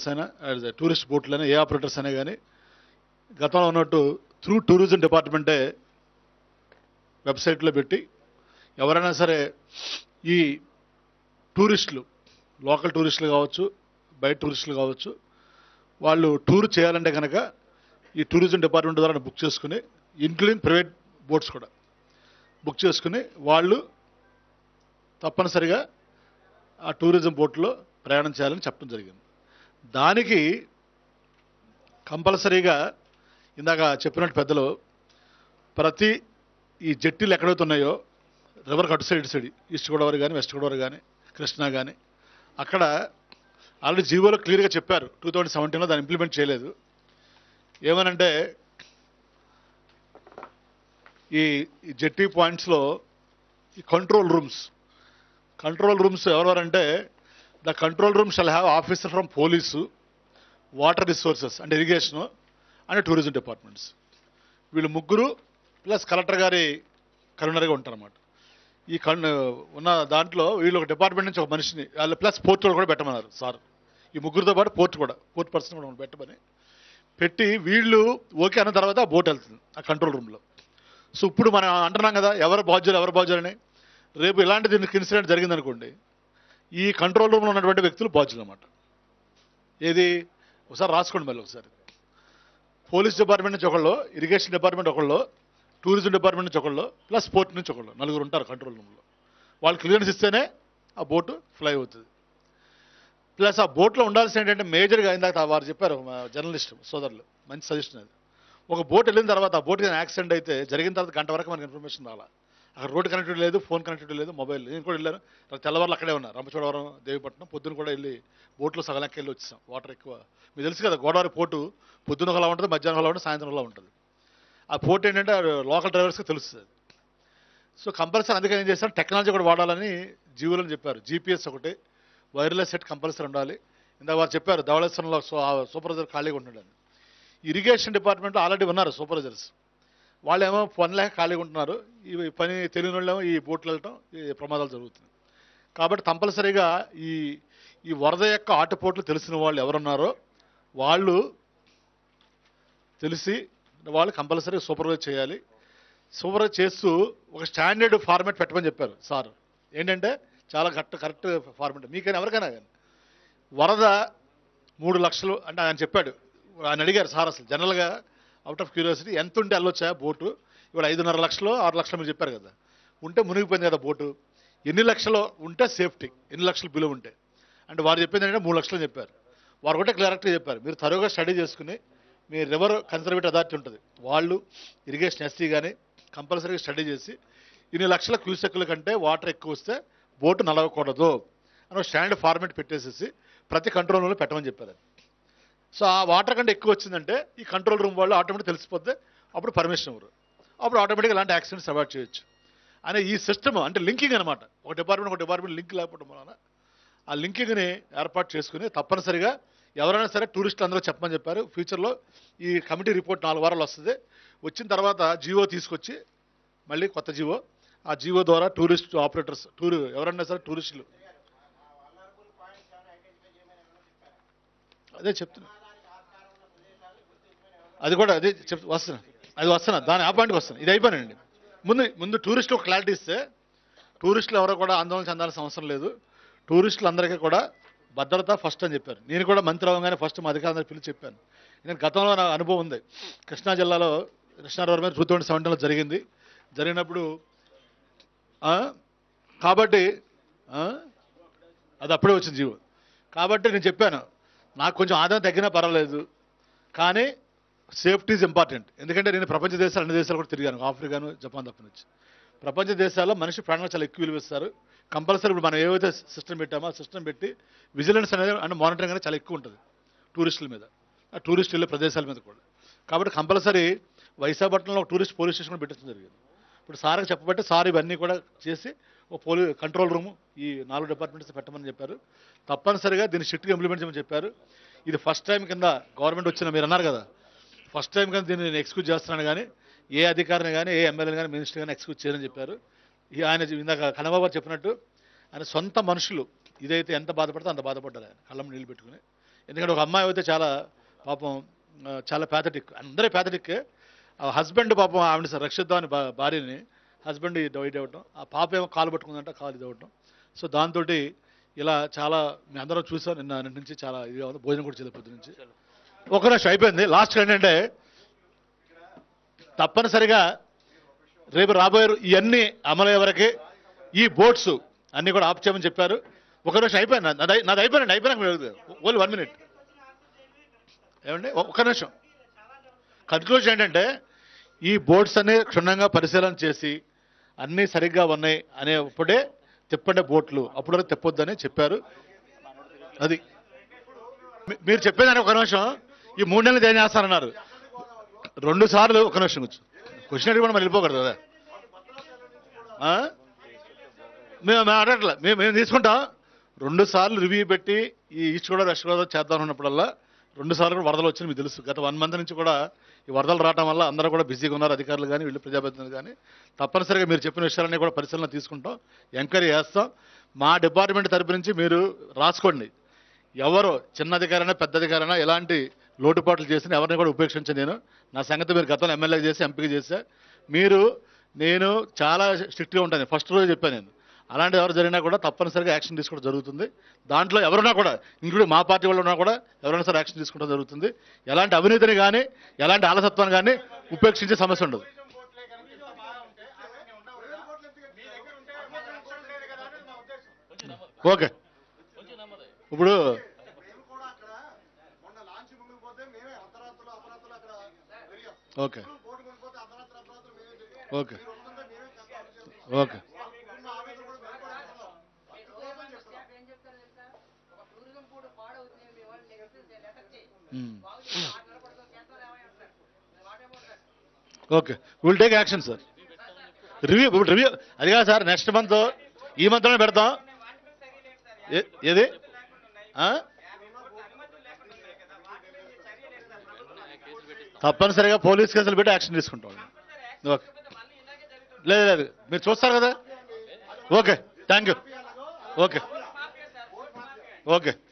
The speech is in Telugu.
ఆపరేటర్స్ అయినా టూరిస్ట్ బోట్లైనా ఏ ఆపరేటర్స్ అయినా కానీ గతంలో ఉన్నట్టు త్రూ టూరిజం డిపార్ట్మెంటే వెబ్సైట్లో పెట్టి ఎవరైనా సరే ఈ టూరిస్టులు లోకల్ టూరిస్టులు కావచ్చు బయట టూరిస్టులు కావచ్చు వాళ్ళు టూర్ చేయాలంటే కనుక ఈ టూరిజం డిపార్ట్మెంట్ ద్వారా బుక్ చేసుకుని ఇంక్లూడింగ్ ప్రైవేట్ బోట్స్ కూడా బుక్ చేసుకుని వాళ్ళు తప్పనిసరిగా ఆ టూరిజం బోట్లో ప్రయాణం చేయాలని చెప్పడం జరిగింది దానికి కంపల్సరీగా ఇందాక చెప్పినట్టు పెద్దలు ప్రతి ఈ జట్టీలు ఎక్కడైతే ఉన్నాయో రివర్ అటు సైడ్ ఇటు సైడ్ ఈస్ట్ గోదావరి కానీ వెస్ట్ గోదావరి కానీ కృష్ణా కానీ అక్కడ ఆల్రెడీ జీవోలో క్లియర్గా చెప్పారు టూ థౌజండ్ సెవెంటీన్లో దాన్ని ఇంప్లిమెంట్ చేయలేదు ఏమనంటే ఈ ఈ జెట్టి పాయింట్స్లో ఈ కంట్రోల్ రూమ్స్ కంట్రోల్ రూమ్స్ ఎవరెవరంటే the control room shall have officer from police water resources అంటే ఇరిగేషను అండ్ టూరిజం డిపార్ట్మెంట్స్ వీళ్ళు ముగ్గురు ప్లస్ కలెక్టర్ గారి కరుణర్గా ఉంటారన్నమాట ఈ కన్ ఉన్న దాంట్లో వీళ్ళు ఒక డిపార్ట్మెంట్ నుంచి ఒక మనిషిని వాళ్ళు ప్లస్ పోర్ట్ వాళ్ళు కూడా పెట్టమన్నారు సార్ ఈ ముగ్గురితో పాటు పోర్ట్ కూడా పోర్ట్ పర్సన్ కూడా పెట్టమని పెట్టి వీళ్ళు ఓకే అన్న తర్వాత ఆ బోట్ వెళ్తుంది ఆ కంట్రోల్ రూమ్లో సో ఇప్పుడు మనం అంటున్నాం కదా ఎవరు బాధ్యులు ఎవరు బాధ్యులని రేపు ఇలాంటి దీనికి ఇన్సిడెంట్ జరిగిందనుకోండి ఈ కంట్రోల్ రూమ్లో ఉన్నటువంటి వ్యక్తులు బాధ్యులు అన్నమాట ఏది ఒకసారి రాసుకోండి మళ్ళీ ఒకసారి పోలీస్ డిపార్ట్మెంట్ నుంచి ఒకళ్ళు ఇరిగేషన్ డిపార్ట్మెంట్ ఒకళ్ళు టూరిజం డిపార్ట్మెంట్ నుంచి ఒకళ్ళు ప్లస్ పోర్ట్ నుంచి ఒకళ్ళు నలుగురు ఉంటారు కంట్రోల్ రూమ్లో వాళ్ళు క్లియరెన్స్ ఇస్తేనే ఆ బోటు ఫ్లై అవుతుంది ప్లస్ ఆ బోట్లో ఉండాల్సిన ఏంటంటే మేజర్గా ఇందాక వారు చెప్పారు మా జర్నలిస్ట్ సోదరులు మంచి సజెషన్ అది ఒక బోట్ వెళ్ళిన తర్వాత ఆ బోట్ యాక్సిడెంట్ అయితే జరిగిన తర్వాత గంట వరకు మనకి ఇన్ఫర్మేషన్ రాలా అక్కడ రోడ్ కనెక్టివిటీ లేదు ఫోన్ కనెక్టివిటీ లేదు మొబైల్ నేను కూడా వెళ్ళాను తెల్లవారులు అక్కడే ఉన్నా రంపచోడవరం దేవిపట్నం పొద్దున కూడా వెళ్ళి బోట్లో సగలెక్క వెళ్ళి వచ్చేసాం వాటర్ ఎక్కువ మీకు తెలుసు కదా గోదావరి పోర్టు పొద్దున ఒకలా ఉంటుంది మధ్యాహ్నం ఒకలా ఉంటుంది సాయంత్రం ఒకలా ఉంటుంది ఆ పోర్ట్ ఏంటంటే లోకల్ డ్రైవర్స్కి తెలుస్తుంది సో కంపల్సరీ అందుకని ఏం చేస్తాను టెక్నాలజీ కూడా వాడాలని జీవులని చెప్పారు జీపీఎస్ ఒకటి వైర్లెస్ సెట్ కంపల్సరీ ఉండాలి ఇందాక వారు చెప్పారు ధవళేశ్వరంలో సో సూపర్వైజర్ ఖాళీగా ఉంటున్నాడు ఇరిగేషన్ డిపార్ట్మెంట్లో ఆల్రెడీ ఉన్నారు సూపర్వైజర్స్ వాళ్ళేమో పని లేక ఖాళీగా ఉంటున్నారు ఈ పని తెలియని వాళ్ళేమో ఈ బోట్లు వెళ్ళటం ఈ ప్రమాదాలు జరుగుతున్నాయి కాబట్టి కంపల్సరీగా ఈ ఈ వరద యొక్క ఆటుపోట్లు తెలిసిన వాళ్ళు ఎవరున్నారో వాళ్ళు తెలిసి వాళ్ళు కంపల్సరీ సూపర్వైజ్ చేయాలి సూపర్వైజ్ చేస్తూ ఒక స్టాండర్డ్ ఫార్మాట్ పెట్టమని చెప్పారు సార్ ఏంటంటే చాలా కరెక్ట్ కరెక్ట్ ఫార్మాట్ మీకైనా ఎవరికైనా కానీ వరద మూడు లక్షలు అంటే ఆయన చెప్పాడు ఆయన అడిగారు సార్ అసలు జనరల్గా అవుట్ ఆఫ్ క్యూరియాసిటీ ఎంత ఉంటే వెళ్ళొచ్చా బోటు ఇప్పుడు ఐదున్నర లక్షలు ఆరు లక్షలు మీరు చెప్పారు కదా ఉంటే మునిగిపోయింది కదా బోటు ఎన్ని లక్షలు ఉంటే సేఫ్టీ ఎన్ని లక్షలు బిలువ ఉంటే అంటే వారు చెప్పింది ఏంటంటే మూడు లక్షలు చెప్పారు వారు కూడా క్లారిటీ చెప్పారు మీరు తరువుగా స్టడీ చేసుకుని మీ రివర్ కన్సర్వేటివ్ అథారిటీ ఉంటుంది వాళ్ళు ఇరిగేషన్ ఎస్సీ కానీ కంపల్సరీగా స్టడీ చేసి ఇన్ని లక్షల క్యూసెక్కుల కంటే వాటర్ ఎక్కువ వస్తే బోటు నలవకూడదు అని స్టాండర్డ్ ఫార్మేట్ పెట్టేసేసి ప్రతి కంట్రోల్ రూమ్లో పెట్టమని చెప్పారు సో ఆ వాటర్ కంటే ఎక్కువ వచ్చిందంటే ఈ కంట్రోల్ రూమ్ వాళ్ళు ఆటోమేటిక్ తెలిసిపోతే అప్పుడు పర్మిషన్ ఇవ్వరు అప్పుడు ఆటోమేటిక్గా ఇలాంటి యాక్సిడెంట్స్ అవాయిడ్ చేయొచ్చు అనే ఈ సిస్టమ్ అంటే లింకింగ్ అనమాట ఒక డిపార్ట్మెంట్ ఒక డిపార్ట్మెంట్ లింక్ లేకపోవడం వలన ఆ లింకింగ్ని ఏర్పాటు చేసుకుని తప్పనిసరిగా ఎవరైనా సరే టూరిస్టులు అందరూ చెప్పమని చెప్పారు ఫ్యూచర్లో ఈ కమిటీ రిపోర్ట్ నాలుగు వారాలు వస్తుంది వచ్చిన తర్వాత జియో తీసుకొచ్చి మళ్ళీ కొత్త జియో ఆ జియో ద్వారా టూరిస్ట్ ఆపరేటర్స్ టూర్ ఎవరైనా సరే టూరిస్టులు అదే చెప్తున్నా అది కూడా అదే చెప్ వస్తున్నా అది వస్తున్నా దాని ఆ పాయింట్కి వస్తున్నా ఇది అయిపోయానండి ముందు ముందు టూరిస్టులు ఒక క్లారిటీ ఇస్తే టూరిస్టులు ఎవరో కూడా ఆందోళన చెందాల్సిన అవసరం లేదు టూరిస్టులు అందరికీ కూడా భద్రత ఫస్ట్ అని చెప్పారు నేను కూడా మంత్రి అవ్వగానే ఫస్ట్ మా అధికారులను పిలిచి చెప్పాను నేను గతంలో నా అనుభవం ఉంది కృష్ణా జిల్లాలో కృష్ణారావు మీద టూ థౌజండ్ సెవెంటీన్లో జరిగింది జరిగినప్పుడు ఆ, కాబట్టి ఆ, అది అప్పుడే వచ్చింది జీవో కాబట్టి నేను చెప్పాను నాకు కొంచెం ఆదాయం తగ్గినా పర్వాలేదు కానీ సేఫ్టీ ఈజ్ ఇంపార్టెంట్ ఎందుకంటే నేను ప్రపంచ దేశాలు అన్ని దేశాలు కూడా తిరిగాను ఆఫ్రికాను జపాన్ తప్ప నుంచి ప్రపంచ దేశాల్లో మనిషి ప్రాణాలు చాలా ఎక్కువ విలువిస్తారు కంపల్సరీ ఇప్పుడు మనం ఏవైతే సిస్టమ్ పెట్టామో ఆ సిస్టమ్ పెట్టి విజిలెన్స్ అనేది అండ్ మానిటరింగ్ అనేది చాలా ఎక్కువ ఉంటుంది టూరిస్టుల మీద ఆ టూరిస్ట్ వెళ్ళే ప్రదేశాల మీద కూడా కాబట్టి కంపల్సరీ వైశాఖపట్నంలో ఒక టూరిస్ట్ పోలీస్ స్టేషన్ కూడా పెట్టడం జరిగింది ఇప్పుడు సార్కి చెప్పబట్టి సార్ ఇవన్నీ కూడా చేసి ఒక పోలీ కంట్రోల్ రూమ్ ఈ నాలుగు డిపార్ట్మెంట్స్ పెట్టమని చెప్పారు తప్పనిసరిగా దీన్ని స్ట్రిక్ట్గా ఇంప్లిమెంట్ చేయమని చెప్పారు ఇది ఫస్ట్ టైం కింద గవర్నమెంట్ వచ్చిన మీరు అన్నారు కదా ఫస్ట్ టైం కింద దీన్ని నేను ఎక్స్క్యూజ్ చేస్తున్నాను కానీ ఏ అధికారిని కానీ ఏ ఎమ్మెల్యేని కానీ మినిస్టర్ కానీ ఎక్స్క్యూజ్ చేయని చెప్పారు ఈ ఆయన ఇందాక కన్నబాబు గారు చెప్పినట్టు ఆయన సొంత మనుషులు ఇదైతే ఎంత బాధపడితే అంత బాధపడ్డారు ఆయన కళ్ళం నీళ్ళు పెట్టుకుని ఎందుకంటే ఒక అమ్మాయి అయితే చాలా పాపం ఆ, చాలా ప్యాథటిక్ అందరే ప్యాథటిక్ హస్బెండ్ పాపం ఆవిడ రక్షిద్దామని భా- భార్యని హస్బెండ్ డైట్ అవ్వటం ఆ పాప ఏమో కాలు పట్టుకుందంట కాలు ఇది అవ్వటం సో దాంతో ఇలా చాలా మీ అందరం చూసాం నిన్న నిన్న నుంచి చాలా ఇదిగా ఉంది భోజనం కూడా చేయలేదు పొద్దు నుంచి ఒక నిమిషం అయిపోయింది లాస్ట్ ఏంటంటే తప్పనిసరిగా రేపు రాబోయే ఇవన్నీ అమలయ్యే వరకే ఈ బోట్స్ అన్నీ కూడా ఆఫ్ చేయమని చెప్పారు ఒక నిమిషం అయిపోయింది నాది అయి- నాది అయిపోయింది అయిపోయినాక ఓన్లీ వన్ మినిట్ ఏమండి ఒ- ఒక్క నిమిషం కన్క్లూజన్ ఏంటంటే ఈ బోట్స్ అన్ని క్షుణ్ణంగా పరిశీలన చేసి అన్నీ సరిగ్గా ఉన్నాయి అనేప్పుడే తిప్పండే బోట్లు అప్పుడు వరకు తిప్పొద్దని చెప్పారు అది మీ- మీరు చెప్పేదానికి ఒక నిమిషం ఈ మూడు నెలలు ఏం చేస్తారన్నారు రెండు సార్లు ఒక నిమిషం కూర్చో క్వశ్చన్ అడిగి మనం వెళ్ళిపోకూడదు కదా ఆ? మేము మేము అడగట్లే మేము మేము తీసుకుంటాం రెండు సార్లు రివ్యూ పెట్టి ఈ ఈస్ట్ కూడా వెస్ట్ గోదావరి చేద్దాం అన్నప్పుడల్లా రెండు సార్లు కూడా వరదలు వచ్చి మీకు తెలుసు గత వన్ మంత్ నుంచి కూడా ఈ వరదలు రావడం వల్ల అందరూ కూడా బిజీగా ఉన్నారు అధికారులు కానీ వీళ్ళు ప్రజాప్రతినిధులు కానీ తప్పనిసరిగా మీరు చెప్పిన విషయాలన్నీ కూడా పరిశీలన తీసుకుంటాం ఎంక్వైరీ చేస్తాం మా డిపార్ట్మెంట్ తరపు నుంచి మీరు రాసుకోండి ఎవరు చిన్న అధికారైనా పెద్ద అధికారైనా ఎలాంటి లోటుపాట్లు చేసినా ఎవరిని కూడా ఉపేక్షించను నేను నా సంగతి మీరు గతంలో ఎమ్మెల్యే చేసి ఎంపీకి చేశా మీరు నేను చాలా స్ట్రిక్ట్గా ఉంటాను ఫస్ట్ రోజు చెప్పాను నేను అలాంటి ఎవరు జరిగినా కూడా తప్పనిసరిగా యాక్షన్ తీసుకోవడం జరుగుతుంది దాంట్లో ఎవరున్నా కూడా ఇంక్లూడింగ్ మా పార్టీ వాళ్ళు ఉన్నా కూడా ఎవరైనా సరే యాక్షన్ తీసుకోవడం జరుగుతుంది ఎలాంటి అవినీతిని కానీ ఎలాంటి ఆలసత్వాన్ని కానీ ఉపేక్షించే సమస్య ఉండదు ఓకే ఇప్పుడు ఓకే ఓకే ఓకే ఏం చెప్తారో తెలుసా ఒక టూరిజం కూడా పాడవుతుంది మీ వాళ్ళు నెక్స్ట్ లెటర్ చేయి మ్మ్. బాగు చేసి ఆరు నెలలు పడుతుంది క్యాన్సర్ ఏమంటారు వాటేమంటారు okay will take action sir review ఇప్పుడు రివ్యూ అది కాదు సార్ నెక్స్ట్ మంత్ ఈ మంత్లోనే పెడతాం ఏ- ఏది ఆ? తప్పనిసరిగా పోలీస్ కేసులు పెట్టి యాక్షన్ తీసుకుంటాం ఓకే లేదు లేదు మీరు చూస్తారు కదా okay thank you okay okay